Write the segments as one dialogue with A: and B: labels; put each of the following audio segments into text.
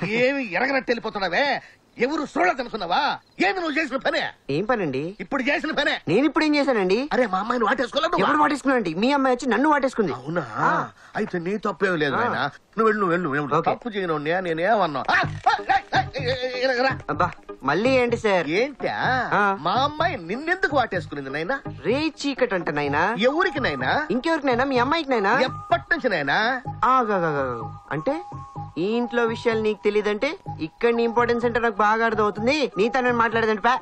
A: ఏమి ఎరగనట్టు వెళ్ళిపోతున్నావే ఎవరు చూడలేదు అనుకున్నావా ఏమి నువ్వు చేసిన పనే
B: ఏం పనండి
A: ఇప్పుడు చేసిన పనే
B: నేను ఇప్పుడు ఏం చేశానండి
A: అరే మా అమ్మాయిని వాటేసుకోలేదు
B: ఎవరు వాటేసుకున్నాండి మీ అమ్మాయి వచ్చి నన్ను వాటేసుకుంది
A: అవునా అయితే నీ తప్పేం లేదు
B: ఆ.
A: నాయన నువ్వు వెళ్ళు నువ్వు వెళ్ళు నువ్వు వెళ్ళు.
B: ఓకే.
A: తప్పు చేయను నేనేమన్నా ఆ, ఆ, ఏయ్, ఏయ్, ఏయ్, ఏయ్, రా.
B: అబ్బా మళ్ళీ ఏంటి సార్
A: ఏంటా
B: ఆ.
A: మా అమ్మాయి నిన్నెందుకు వాటేసుకునింది నాయనా
B: రే చీకట్ అంట నాయనా
A: ఎవరికి నైనా
B: ఇంకెవరికైనా మీ అమ్మాయికి నైనా
A: ఎప్పటి నుంచి నాయనా
B: ఆగాగాగా. అంటే ఈ ఇంట్లో విషయాలు నీకు తెలియదంటే ఇక్కడ నీ ఇంపార్టెన్స్ అంటే నాకు బాగా అర్థం అవుతుంది నీతో నేను మాట్లాడదండి పా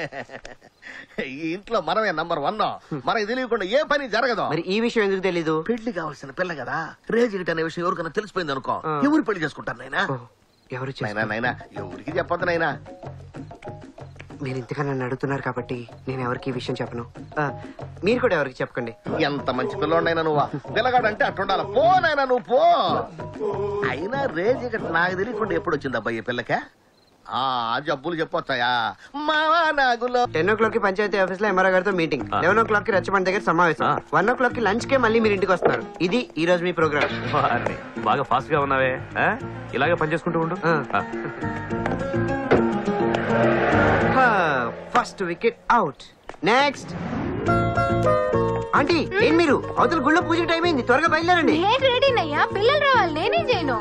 A: ఈ ఇంట్లో మనమే నంబర్ వన్ మనకి తెలియకుండా ఏ పని జరగదు
B: మరి ఈ విషయం ఎందుకు తెలీదు
A: పెళ్లి కావాల్సిన పిల్ల కదా రేజిగిట్ అనే విషయం ఎవరికైనా తెలిసిపోయింది అనుకో
B: ఆ.
A: ఎవరు పెళ్లి చేసుకుంటారు నాయనా
B: ఓ, ఎవరు
A: నైనా
B: చేస్తారు
A: నైనా ఎవరికి చెప్పొద్దు నైనా
B: మీరు ఇంతగా నన్ను అడుగుతున్నారు కాబట్టి నేను ఎవరికి ఈ విషయం చెప్పను ఆ, మీరు కూడా ఎవరికి చెప్పకండి
A: ఎంత మంచి పిల్లోడైనా నువ్వు పిల్లగాడంటే అట్టుండాలి పో నాయనా నువ్వు పో అయినా రేజిగట్ నాకు తెలియకుండా ఎప్పుడు వచ్చింది అబ్బాయి ఈ పిల్లకే ఆ జబ్బులు చెప్పొచ్చాయా మావా నాగులో
B: టెన్ ఓ క్లాక్ కి పంచాయతీ ఆఫీస్ లో ఎంఆర్ఓ గారితో మీటింగ్ లెవెన్ ఓ క్లాక్ కి రచ్చబండి దగ్గర సమావేశం వన్ ఓ క్లాక్ కి లంచ్ కే మళ్ళీ మీరు ఇంటికి వస్తున్నారు ఇది ఈ రోజు మీ ప్రోగ్రామ్
C: వారిని. బాగా ఫాస్ట్ గా ఉన్నావే ఆ? ఇలాగే పనిచేసుకుంటూ ఉండు
B: ఆ.
C: ఆ.
B: First wicket out next aunty ఏం మీరు అవతల గుళ్ళో పూజకి టైం అయింది త్వరగా బయలుదేరండి
D: నేను రెడీనయ్యా పిల్లలు రావాలి నేనేం చేయను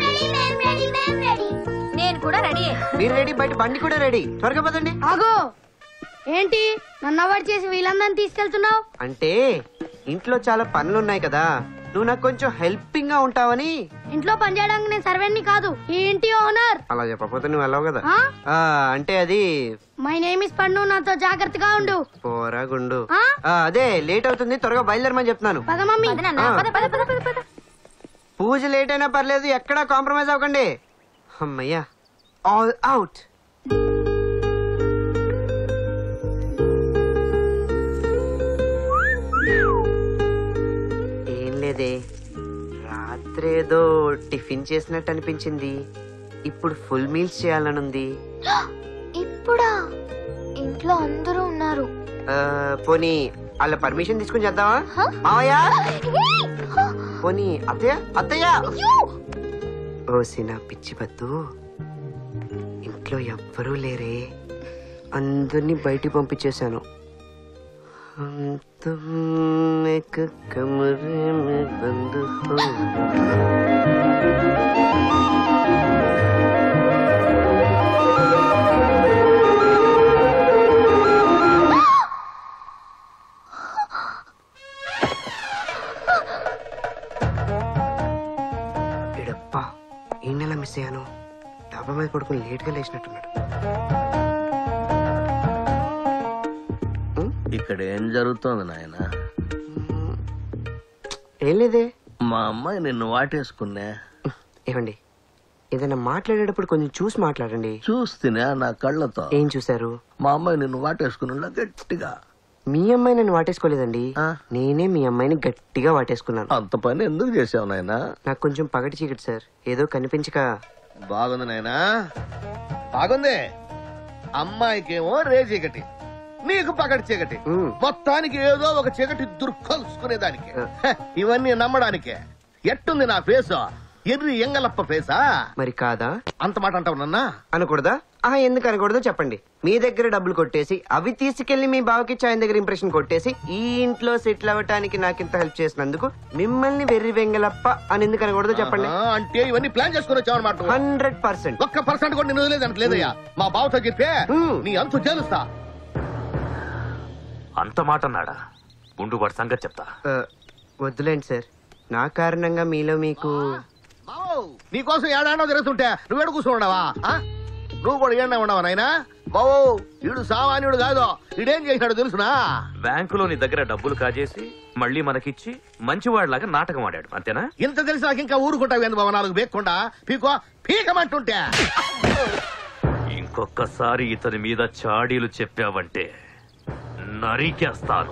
D: నేను కూడా రెడీ
B: మీరు రెడీ బయట బండి కూడా రెడీ త్వరగా పదండి
E: ఆగో ఏంటి నన్ను అవాయిడ్ చేసి వీళ్ళందరినీ తీసుకెళ్తున్నావు
B: అంటే ఇంట్లో చాలా పనులు ఉన్నాయి కదా నువ్వు నాకు కొంచెం హెల్పింగ్ గా ఉంటావని
E: ఇంట్లో పనిచేయడానికి నేను సర్వెంట్ని కాదు ఈ ఇంటి ఓనర్
B: అలా చెప్పకపోతే నువ్వు వెళ్ళవు కదా
E: ఆ?
B: ఆ, అంటే అది
E: మై నేమ్ ఇస్ పండు నాతో జాగ్రత్తగా ఉండు
B: పోరా గుండు
E: ఆ?
B: ఆ, అదే లేట్ అవుతుంది త్వరగా బయలుదేరమని చెప్తున్నాను
E: పద మమ్మీ
D: పద నాన్న,
B: ఆ.
D: పద పద పద పద పద
B: పూజ లేట్ అయినా పర్లేదు ఎక్కడా కాంప్రమైజ్ అవ్వకండి అమ్మయ్యా ఆల్ అవుట్ ఏం లేదే రాత్రేదో టిఫిన్ చేసినట్టు అనిపించింది ఇప్పుడు ఫుల్ మీల్స్ చేయాలనుంది
D: ఇప్పుడా ఇంట్లో అందరూ ఉన్నారు
B: ఆ, పోనీ వాళ్ళ పర్మిషన్ తీసుకుని చేద్దామా మావయ్య పోనీ అత్తయ్య అత్తయ్య ఓసిన పిచ్చి పద్దు ఇంట్లో ఎవ్వరూ లేరే అందరినీ బయటికి పంపించేశాను हम तुम एक कमरे में बंद हो ఎడప్పా ఈ నెల మిస్ అయ్యాను డాబా మీద పడుకుని లేట్గా లేచినట్టున్నాడు
A: ఇక్కడ ఏం జరుగుతోంది నాయన
B: ఏం లేదే
A: మా అమ్మాయి నిన్ను వాటేసుకున్నా
B: ఏమండి ఏదైనా మాట్లాడేటప్పుడు కొంచెం చూసి మాట్లాడండి
A: చూస్తేనే నా కళ్ళతో
B: ఏం చూసారు
A: మా అమ్మాయి నిన్ను వాటేసుకున్నా గట్టిగా
B: మీ అమ్మాయి నన్ను వాటేసుకోలేదండి
A: ఆ.
B: నేనే మీ అమ్మాయిని గట్టిగా వాటేసుకున్నాను
A: అంత పని ఎందుకు చేసావు నాయనా
B: నాకు కొంచెం పగటి చీకటి సార్ ఏదో కనిపించక
A: బాగుంది నాయనా బాగుంది అమ్మాయికేమో రే చీకటి నీకు పగటి చీకటి
B: ఉమ్.
A: మొత్తానికి ఏదో ఒక చీకటి దుర్కలుసుకునేదానికి
B: ఆ.
A: హ, ఇవన్నీ నమ్మడానికే ఎట్టుంది నా ఫేసు ఎర్రి ఎంగలప్ప ఫేసా
B: మరి కాదా
A: అంత మాట అంటావు నన్నా
B: అనకూడదా ఆ ఎందుకు అనకూడదో చెప్పండి మీ దగ్గర డబ్బులు కొట్టేసి అవి తీసుకెళ్లి మీ బావకి ఆయన దగ్గర ఇంప్రెషన్ కొట్టేసి ఈ ఇంట్లో సెటిల్ అవ్వటానికి నాకు ఇంత హెల్ప్ చేసినందుకు మిమ్మల్ని వెర్రి వెంగలప్ప అని ఎందుకు అనకూడదో చెప్పండి
A: ఆ, అంటే ఇవన్నీ ప్లాన్ చేసుకుని వచ్చావు అనమాట
B: హండ్రెడ్ పర్సెంట్
A: ఒక్క పర్సెంట్ కూడా నేను వదిలేదు లేదయ్యా మా బావతో చెప్పే
B: ఉమ్.
A: నీ అంతు చేలుస్తా
C: అంత మాట అన్నాడా ఉండు వాడి సంగతి చెప్తా
B: వద్దులేండి సార్ నా కారణంగా మీలో మీకు
A: బావు నీకోసం ఏడాడో జరుగుతుంటే నువ్వేడు కూర్చున్నావా నువ్వు కూడా ఏడా ఉండవా నాయనా బావు వీడు సామాన్యుడు కాదు వీడేం చేశాడు తెలుసునా
C: బ్యాంకులో నీ దగ్గర డబ్బులు కాజేసి మళ్ళీ మనకిచ్చి మంచివాడిలాగా నాటకం ఆడాడు అంతేనా
A: ఇంత తెలిసి నాకు ఇంకా ఊరుకుంటావు ఏంది బావ నాలుగు బేక్కుండా పీకో పీకమంటుంటే
C: ఇంకొకసారి ఇతని మీద చాడీలు చెప్పావంటే నరికేస్తాను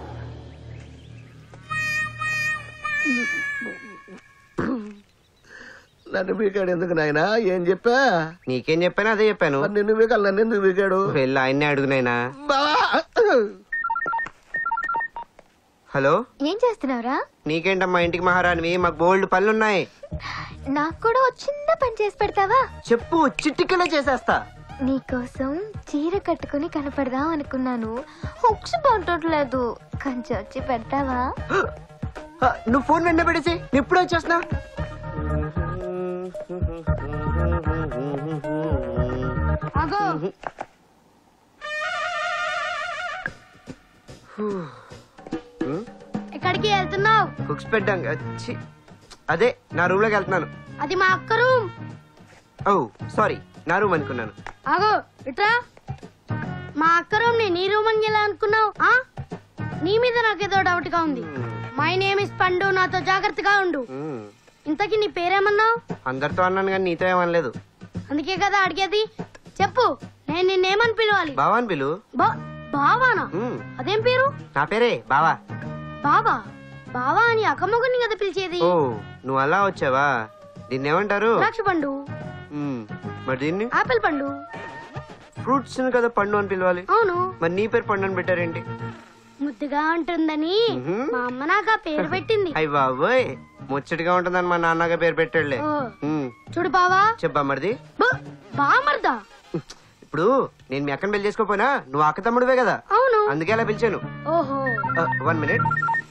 A: నన్ను పీకాడు ఎందుకు నాయనా ఏం చెప్పా
B: నీకేం చెప్పాను అదే చెప్పాను
A: మరి నిన్ను పీకాలి నన్ను ఎందుకు పీకాడు
B: వెళ్ళి ఆయన్నే అడుగునైనా
A: బావా
B: హలో
D: ఏం చేస్తున్నావురా
B: నీకేంటమ్మా ఇంటికి మహారాణివి మాకు బోల్డ్ పనులున్నాయి
D: నాకు కూడా ఒక చిన్న పని చేసి పెడతావా
B: చెప్పు చిట్టికలో చేసేస్తా
D: నీకోసం చీర కట్టుకుని కనపడదాం అనుకున్నాను హుక్స్ బాగుంటట్లేదు కొంచెం వచ్చి పెడతావా
B: ఆ, నువ్వు ఫోన్ వెంట పెడేసి నేను ఎప్పుడు వచ్చేస్తున్నా
E: ఆగో ఎక్కడికి వెళ్తున్నావు
B: బుక్స్ పెట్టాం ఛీ, అదే నా రూమ్ లోకి వెళ్తున్నాను
E: అది మా అక్క రూమ్
B: ఓ సారీ నా రూమ్ అనుకున్నాను
E: ఆగో ఇట్రా మా అక్క రూమ్ ని నీ రూమ్ అని ఎలా అనుకున్నావు ఆ? నీ మీద నాకేదో డౌట్ గా ఉంది మై నేమ్ ఇస్ పండు నాతో జాగ్రత్తగా ఉండు
B: మ్మ్.
E: ఇంతకీ నీ పేరేమన్నావు
B: అందరితో అన్నాను కానీ నీతో ఏమనలేదు
E: అందుకే కదా అడిగేది చెప్పు నేను నిన్నేమని పిలవాలి
B: బావా అని పిలు
E: బా- బావానా
B: మ్మ్.
E: అదేం పేరు
B: నా పేరే బావా
E: బావా బావా అని అక్కమ్మగుని కదా పిలిచేది
B: ఓ నువ్వు అలా వచ్చావా దీన్ని ఏమంటారు
E: ద్రాక్ష పండు
B: మ్మ్. మరి దీన్ని
E: ఆపిల్ పండు
B: ఫ్రూట్స్ కదా పండు అని పిలవాలి
E: అవును
B: మరి నీ పేరు పండు అని పెట్టారేంటి
E: ముద్దుగా ఉంటుందని
B: మ్మ్.
E: మా అమ్మ నాకు ఆ పేరు పెట్టింది
B: అయ్య బాబోయ్ ముచ్చటగా ఉంటుందని మా నాన్నగా పేరు పెట్టాడులే
E: ఓ,
B: మ్మ్.
E: చూడు బావా
B: చెప్పా మరిది
E: బ- బామర్దా
B: ఇప్పుడు నేను మీ అక్కని పెళ్లి చేసుకోపోయినా నువ్వు అక్క తమ్ముడువే కదా
E: అవును
B: అందుకే అలా పిలిచాను
E: ఓహో
B: వన్ మినిట్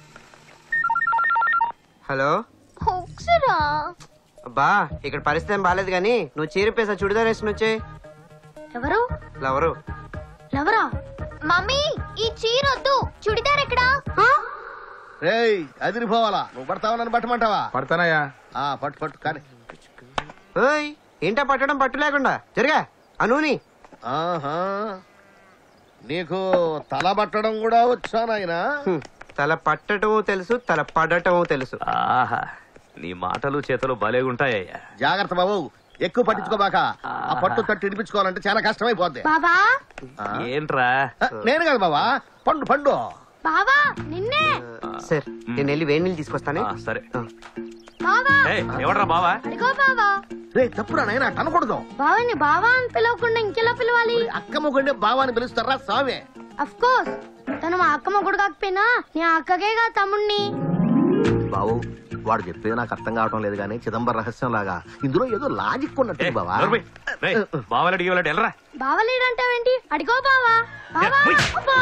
B: హలో
D: హుక్స్ రా
B: అబ్బా ఇక్కడ పరిస్థితి ఏం బాగాలేదు కానీ నువ్వు చీరపేసా చుడిదార్ వేసుకుని వచ్చే
E: ఎవరు
B: లవరు
E: ఎవరా
D: మమ్మీ ఈ చీర వద్దు చుడిదార్ ఎక్కడా
E: ఆ?
A: రేయ్ అదిరిపోవాలా నువ్వు పడతావా నన్ను పట్టమంటావా
F: పడతానయ్యా
A: ఆ పట్టు పట్టు కానీ
B: ఓయ్ ఏంటా పట్టడం పట్టు లేకుండా జరిగా అనూని
A: ఆహా నీకు తల పట్టడం కూడా వచ్చా నాయనా
B: హ్మ్. తల పట్టటము తెలుసు తల పడటము తెలుసు
C: ఆహా నీ మాటలు చేతలు భలేగుంటాయ్యా
A: జాగ్రత్త బాబు ఎక్కువ పట్టించుకోబాక ఆ పట్టు తట్టు ఇడిపించుకోవాలంటే చాలా కష్టమైపోద్ది
E: బాబా
A: ఆ?
C: ఏంట్రా
A: ఆ, నేను కదా బాబా పండు పండు
E: బావా నిన్నే
B: సార్ నేను వెళ్ళి వేడి నీళ్ళు తీసుకొస్తానే
C: ఆ, సరే
B: ఆ.
E: బావా
C: ఏయ్, ఎవడ్రా బావా
E: అడిగో బావా
A: రే తప్పురా నాయన అట్ట అనకూడదు
E: బావని బావా అని పిలవకుండా ఇంకెలా పిలవాలి
A: అక్క మొగండే బావాని పిలుస్తారా సామే
E: అఫ్ కోర్స్ తను మా అక్క మొగుడు కాకపోయినా నీ అక్కకేగా తమ్ముణ్ణి
A: బావు వాడు చెప్పేది నాకు అర్థం కావటం లేదు కానీ చిదంబర రహస్యం లాగా ఇందులో ఏదో లాజిక్ ఉన్నట్టు
C: ఏయ్,
A: బావా
C: నోర్మై. రేయ్, బావాలు అడిగి వాళ్ళ ఎల్రా
E: బావలేడంటావేంటి అడిగో బావా బావా
C: ఉయ్.
E: అబ్బా.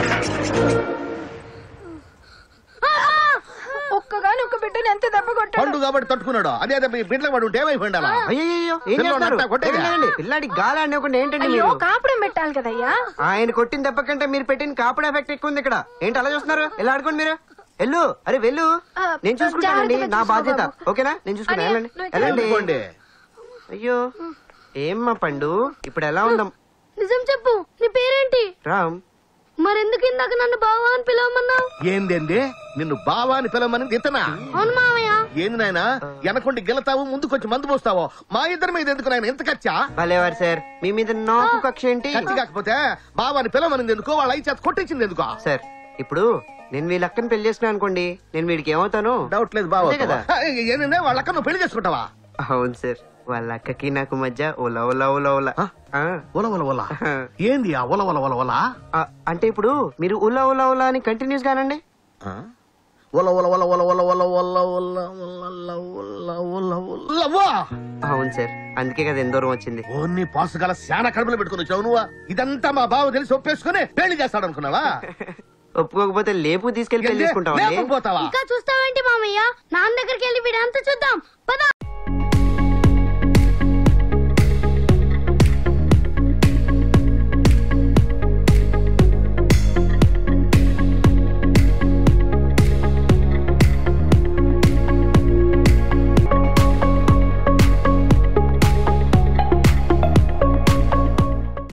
D: ఒక్కగాని ఒక్క బిడ్డని ఎంత దెబ్బ కొట్టాడు
A: పండు కాబట్టి తట్టుకున్నాడు అదే అదే మీ బిడ్డలకు పడి ఉంటే ఏమైపోయింది అలా
B: అయ్యయ్యో ఏం
A: పిల్లోడు
B: చేస్తారు
A: అట్టా కొట్టేదా?
B: ఏం లేదండి. పిల్లాడి గాలి ఆడకుండా ఏంటండి
D: అయ్యో
B: మీరు
D: కాపురం పెట్టాలి కదయ్యా
B: ఆయన కొట్టిన దెబ్బ కంటే మీరు పెట్టిన కాపుడు ఎఫెక్ట్ ఎక్కువ ఉంది ఇక్కడ ఏంటి అలా చూస్తున్నారు ఎలా ఆడుకోండి మీరు వెళ్ళు అరే వెళ్ళు
D: ఆ,
B: నేను చూసుకుంటానండి
D: జాగ్రత్తగా
B: నా
D: చూసుకో
B: బాధ్యత
D: బాబు.
B: ఓకేనా నేను చూసుకుంటా
D: అన్నయ్య,
B: వెళ్ళండి
D: నువ్వు
B: వెళ్ళండి
A: అనుకోండి
B: అయ్యో ఏమ్మా పండు ఇప్పుడు ఎలా ఉందాం
E: నిజం చెప్పు నీ పేరేంటి
B: రామ్
E: మరెందుకు ఇందాక నన్ను బావా అని పిలవమన్నావు
A: ఏందేంది నిన్ను బావా అని పిలవమని ఇతనా
E: అవును మామయ్య
A: ఏంది నాయనా వెనకుండి గెలతావు ముందుకొచ్చి మందు పోస్తావో మా ఇద్దరి మీద ఎందుకు నాయన ఎంత ఖర్చా
B: భలేవారు సార్ మీ మీద నాకు కక్ష ఏంటి
A: ఖర్చు కాకపోతే బావాని పిలవమనింది ఎందుకో వాళ్ళ ఐదు చేత కొట్టించింది ఎందుకో
B: సార్ ఇప్పుడు నేను వీళ్ళ అక్కని పెళ్లి చేసుకున్నా అనుకోండి నేను వీడికి ఏమవుతాను
A: డౌట్ లేదు బావ
B: అంతే కదా.
A: ఏంటంటే వాళ్ళ అక్క నువ్వు పెళ్లి చేసుకుంటావా
B: అవును సార్ వాళ్ళ అక్కకి నాకు మధ్య ఓలా ఓలా ఓలా ఓలా
A: ఆ?
B: ఆ.
A: ఒల ఒల ఒల ఏంది ఆ ఒల ఒల ఒల ఒల
B: ఆ, అంటే ఇప్పుడు మీరు ఉలా ఉలా ఉలా అని కంటిన్యూస్ గానండి
A: ఆ? ఒల ఒల ఒల ఒల ఒల ఒల ఒల ఒల ఒల ఒల ఒల ఒల ఒల
B: అవును సార్ అందుకే కదా ఎంత దూరం వచ్చింది
A: ఓన్ని పాసుగాల శాన కడుపులో పెట్టుకుని వచ్చావు నువ్వు ఇదంతా మా బావ తెలిసి ఒప్పేసుకుని పెళ్లి చేస్తాడు అనుకున్నావా
B: ఒప్పుకోకపోతే లేపు తీసుకెళ్లి పెళ్లి చేసుకుంటామండి
A: లేకపోతావా
E: ఇంకా చూస్తావేంటి మామయ్య నాన్న దగ్గరికి వెళ్ళి వీడంతా చూద్దాం